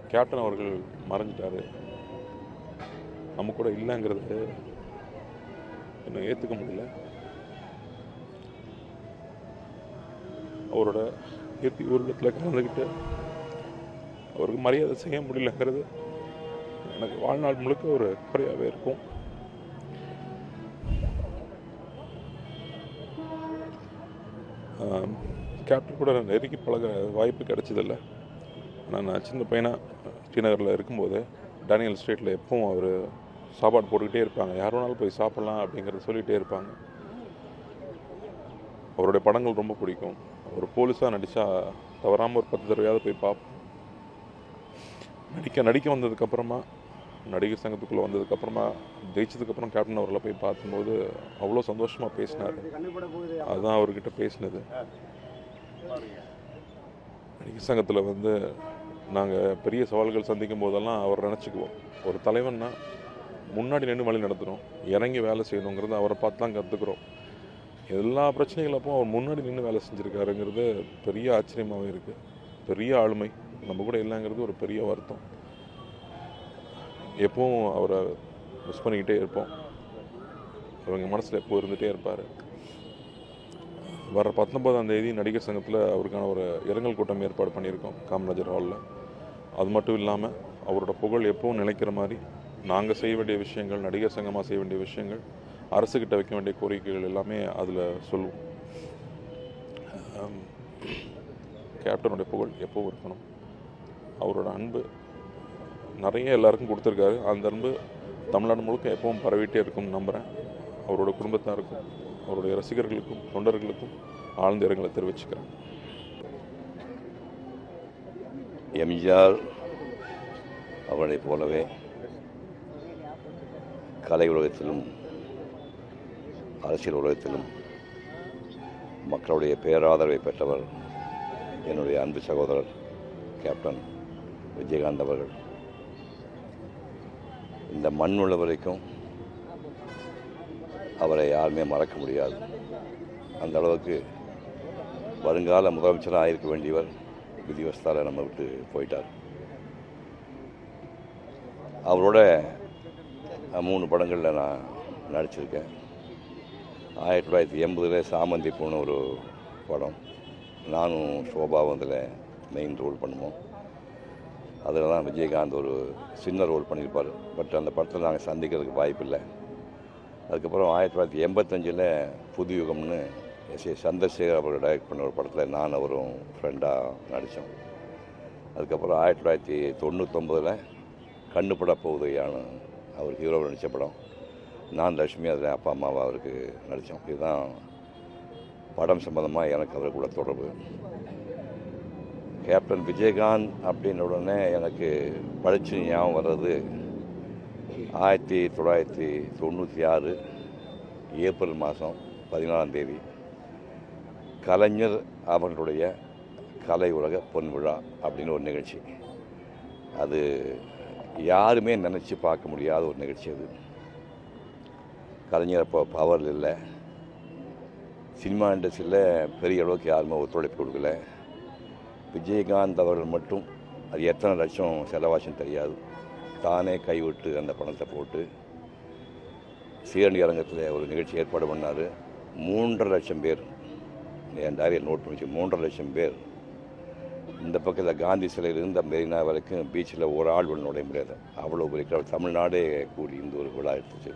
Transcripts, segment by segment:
Captain அவர்கள் மறைஞ்சிட்டாரு நம்ம கூட இல்லைங்கிறது இன்னும் ஏற்றுக்க முடியல அவரோட இறுதி ஊர்வலத்தில் கலந்துக்கிட்டு அவருக்கு மரியாதை செய்ய முடியலங்கிறது எனக்கு வாழ்நாள் முழுக்க ஒரு குறையாகவே இருக்கும் ஆம், கேப்டன் கூட நான் நெருங்கி பழக வாய்ப்பு கிடைச்சதில்ல ஆனால் நான் சின்ன பையனாக ஸ்ரீநகரில் இருக்கும்போது டேனியல் ஸ்ட்ரீட்டில் எப்பவும் அவர் சாப்பாடு போட்டுக்கிட்டே இருப்பாங்க யார் வேணாலும் போய் சாப்பிட்லாம் அப்படிங்கிறத சொல்லிகிட்டே இருப்பாங்க அவருடைய படங்கள் ரொம்ப பிடிக்கும் ஒரு போலீஸாக நடித்தா தவறாமல் ஒரு பத்து தடவையாவது போய் பார்ப்போம் நடிக்க நடிக்க வந்ததுக்கப்புறமா நடிகர் சங்கத்துக்குள்ளே வந்ததுக்கப்புறமா ஜெயிச்சதுக்கப்புறம் கேப்டன் அவர்களை போய் பார்க்கும்போது அவ்வளோ சந்தோஷமாக பேசினார் அதுதான் அவர்கிட்ட பேசினது நடிகர் சங்கத்தில் வந்து நாங்கள் பெரிய சவால்கள் சந்திக்கும் போதெல்லாம் அவர் நினச்சிக்குவோம் ஒரு தலைவன்னா முன்னாடி நின்று வழி நடத்தணும் இறங்கி வேலை செய்யணுங்கிறது அவரை பார்த்து தான் கற்றுக்குறோம் எல்லா பிரச்சனைகள் அப்போ அவர் முன்னாடி நின்று வேலை செஞ்சுருக்காருங்கிறது பெரிய ஆச்சரியமாகவே இருக்குது பெரிய ஆளுமை நம்ம கூட இல்லைங்கிறது ஒரு பெரிய வருத்தம் எப்பவும் அவரை மிஸ் பண்ணிக்கிட்டே இருப்போம் அவங்க மனசில் எப்போ இருந்துகிட்டே இருப்பார் வர பத்தொன்பதாம் தேதி நடிகர் சங்கத்தில் அவருக்கான ஒரு இரங்கல் கூட்டம் ஏற்பாடு பண்ணியிருக்கோம் காமராஜர் ஹாலில் அது மட்டும் இல்லாமல் அவரோட புகழ் எப்பவும் நிலைக்கிற மாதிரி நாங்கள் செய்ய வேண்டிய விஷயங்கள் நடிகர் சங்கமாக செய்ய வேண்டிய விஷயங்கள் அரசுக்கிட்ட வைக்க வேண்டிய கோரிக்கைகள் எல்லாமே அதில் சொல்லுவோம் ஆம், கேப்டனுடைய புகழ் எப்பவும் இருக்கணும் அவரோட அன்பு நிறைய எல்லாருக்கும் கொடுத்துருக்காரு அந்த அன்பு தமிழ்நாடு முழுக்க எப்பவும் பரவிட்டே இருக்கும்னு நம்புகிறேன் அவரோட குடும்பத்தாருக்கும் அவருடைய ரசிகர்களுக்கும் தொண்டர்களுக்கும் ஆழ்ந்த இரங்கலை தெரிவிச்சுக்கிறேன் எம்ஜிஆர் அவரைப் போலவே கலை உலகத்திலும் அரசியல் உலகத்திலும் மக்களுடைய பேராதரவை பெற்றவர் என்னுடைய அன்பு சகோதரர் கேப்டன் விஜயகாந்த் அவர்கள் இந்த மண் உள்ள வரைக்கும் அவரை யாருமே மறக்க முடியாது அந்த அளவுக்கு வருங்கால முதலமைச்சராக இருக்க வேண்டியவர் விதிவஸ்தால நம்ம விட்டு போயிட்டார் அவரோட அஹ், மூணு படங்களில் நான் நடிச்சிருக்கேன் ஆயிரத்தி தொள்ளாயிரத்தி எண்பதில் சாமந்தி பூன்னு ஒரு படம் நானும் சோபாவும் அதில் மெயின் ரோல் பண்ணுவோம் அதில் தான் விஜயகாந்த் ஒரு சின்ன ரோல் பண்ணியிருப்பார் பட் அந்த படத்தில் நாங்கள் சந்திக்கிறதுக்கு வாய்ப்பில்லை அதுக்கப்புறம் ஆயிரத்தி தொள்ளாயிரத்தி எண்பத்தஞ்சில் புது யுகம்னு எஸ் ஏ சந்திரசேகர் அவர் டைரக்ட் பண்ண ஒரு படத்தில் நான் அவரும் ஃப்ரெண்டாக நடித்தோம் அதுக்கப்புறம் ஆயிரத்தி தொள்ளாயிரத்தி தொண்ணூத்தொம்பதில் கண்ணுப்பட போகுதையான அவர் ஹீரோ நடித்த படம் நான் லட்சுமி அதில் அப்பா அம்மாவை அவருக்கு நடித்தோம் இதுதான் படம் சம்மந்தமாக எனக்கு அவர் கூட தொடர்பு கேப்டன் விஜயகாந்த் அப்படின்ன உடனே எனக்கு படித்து ஞாபகம் வர்றது ஆயிரத்தி தொள்ளாயிரத்தி தொண்ணூற்றி ஆறு ஏப்ரல் மாதம் பதினாலாம் தேதி கலைஞர் அவர்களுடைய கலை உலக பொன் விழா அப்படின்னு ஒரு நிகழ்ச்சி அது யாருமே நினச்சி பார்க்க முடியாத ஒரு நிகழ்ச்சி அது கலைஞர் அப்போ பவரில் இல்லை சினிமா இண்டஸ்ட்ரியில் பெரிய அளவுக்கு யாருமே ஒத்துழைப்பு கொடுக்கல விஜயகாந்த் அவர்கள் மட்டும் அது எத்தனை லட்சம் செலவாச்சுன்னு தெரியாது தானே கைவிட்டு அந்த பணத்தை போட்டு சீரணி அரங்கத்தில் ஒரு நிகழ்ச்சி ஏற்பாடு பண்ணார் மூன்றரை லட்சம் பேர் என் டைரியில் நோட் பண்ணி மூன்றரை லட்சம் பேர் இந்த பக்கத்தில் காந்தி சிலையிலிருந்து மெரினா வரைக்கும் பீச்சில் ஒரு ஆள் ஒன்று நுழைய முடியாது அவ்வளோ பெரிய crowd. தமிழ்நாடே கூடி இந்த ஒரு விழா எடுத்துச்சு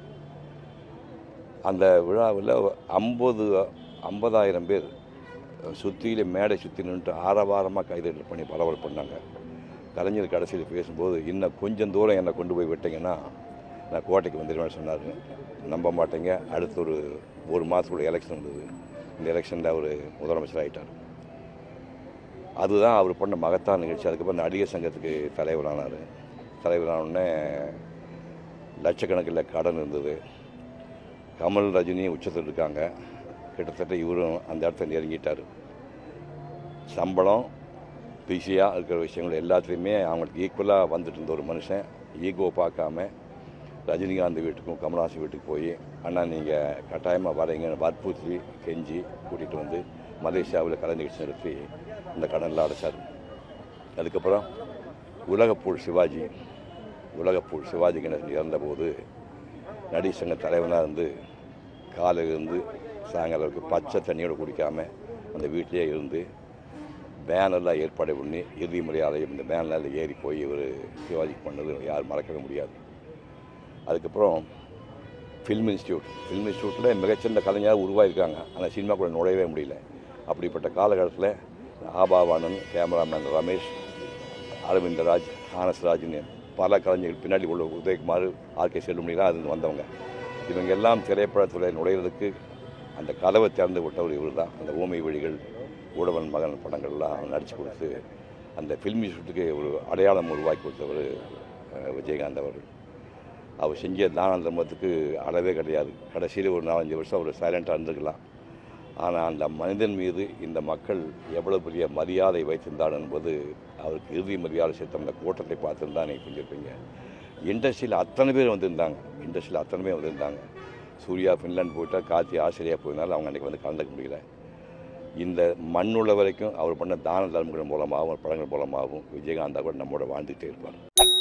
அந்த விழாவில் ஐம்பது ஐம்பதாயிரம் பேர் சுற்றியில மேடை சுற்றி நின்றுட்டு ஆரவாரமாக கைதட்டல் பண்ணி பரவல் பண்ணாங்க கலைஞர் கடைசியில் பேசும்போது இன்னும் கொஞ்சம் தூரம் என்னை கொண்டு போய் விட்டீங்கன்னா நான் கோட்டைக்கு வந்துடுவேன் சொன்னார் நம்ப மாட்டேங்க அடுத்த ஒரு ஒரு மாதத்துக்குள்ள எலெக்ஷன் வந்தது இந்த எலெக்ஷனில் அவர் முதலமைச்சர் ஆகிட்டார் அதுதான் அவர் பண்ண மகத்தான நிகழ்ச்சி அதுக்கப்புறம் நடிகர் சங்கத்துக்கு தலைவரானார் தலைவரானோடனே லட்சக்கணக்கில் கடன் இருந்தது கமல் ரஜினி உச்சத்தில் இருக்காங்க கிட்டத்தட்ட இவரும் அந்த இடத்துல நெருங்கிட்டார் சம்பளம் பிஸியாக இருக்கிற விஷயங்கள் எல்லாத்துலேயுமே அவங்களுக்கு ஈக்குவலாக வந்துட்டு இருந்த ஒரு மனுஷன் ஈகோ பார்க்காம ரஜினிகாந்த் வீட்டுக்கும் கமல்ஹாசன் வீட்டுக்கு போய் அண்ணா நீங்கள் கட்டாயமாக வரீங்கன்னு வற்புறுத்தி கெஞ்சி கூட்டிகிட்டு வந்து மலேசியாவில் கலை நிகழ்ச்சி நடத்தி இந்த கடனில் அடைச்சார் அதுக்கப்புறம் உலகப்பூர் சிவாஜி உலகப்பூர் சிவாஜி கணேசன் இறந்தபோது நடிகர் சங்க தலைவனாக இருந்து காலையில இருந்து சாயங்காலம் வரைக்கும் பச்சை தண்ணியோட குடிக்காம அந்த வீட்டிலேயே இருந்து பேனர்லாம் ஏற்பாடு பண்ணி இறுதி மரியாதையும் இந்த பேனரில் ஏறி போய் இவர் சிவாஜிக்கு பண்ணது யாரும் மறக்கவே முடியாது அதுக்கப்புறம் ஃபில்ம் இன்ஸ்டியூட் ஃபில்ம் இன்ஸ்டியூட்டில் மிகச்சிறந்த கலைஞராக உருவாயிருக்காங்க ஆனால் சினிமாக்குள்ள நுழையவே முடியல அப்படிப்பட்ட காலகட்டத்தில் ஆபாவானன் கேமராமேன் ரமேஷ் அரவிந்தராஜ் ஆனஸ்ராஜ்னு பல கலைஞர்கள் பின்னாடி உள்ள உதயகுமார் ஆர்கே செல்லுமணிலாம் அது வந்தவங்க இவங்க எல்லாம் திரைப்படத்துறை நுழையிறதுக்கு அந்த கதவை திறந்து விட்டவர் இவர் தான் அந்த ஊமை வழிகள் ஊடவன் மகன் படங்கள்லாம் நடித்து கொடுத்து அந்த ஃபில்ம் இன்ஸ்டியூட்டுக்கு ஒரு அடையாளம் உருவாக்கி கொடுத்தவர் அஹ், விஜயகாந்த் அவர்கள் அவர் செஞ்ச தான தர்மத்துக்கு அளவே கிடையாது கடைசியில் ஒரு நாலஞ்சு வருஷம் அவர் சைலண்ட்டாக இருந்திருக்கலாம் ஆனால் அந்த மனிதன் மீது இந்த மக்கள் எவ்வளோ பெரிய மரியாதை வைத்திருந்தார் என்பது அவருக்கு இறுதி மரியாதை சேர்த்த அந்த கூட்டத்தை பார்த்துருந்தா நீங்கள் புரிஞ்சிருப்பீங்க இண்டஸ்ட்ரியில் அத்தனை பேர் வந்திருந்தாங்க இண்டஸ்ட்ரியில் அத்தனை பேர் வந்திருந்தாங்க சூர்யா ஃபின்லாந்து போயிட்டா கார்த்தி ஆஸ்திரேலியா போயிருந்தாலும் அவங்க அன்றைக்கி வந்து கலந்துக்க முடியல இந்த மண்ணுள்ள வரைக்கும் அவர் பண்ண தான தர்மங்கள் மூலமாகவும் படங்கள் மூலமாகவும் விஜயகாந்தா கூட நம்மோட வாழ்ந்துகிட்டே இருப்பார்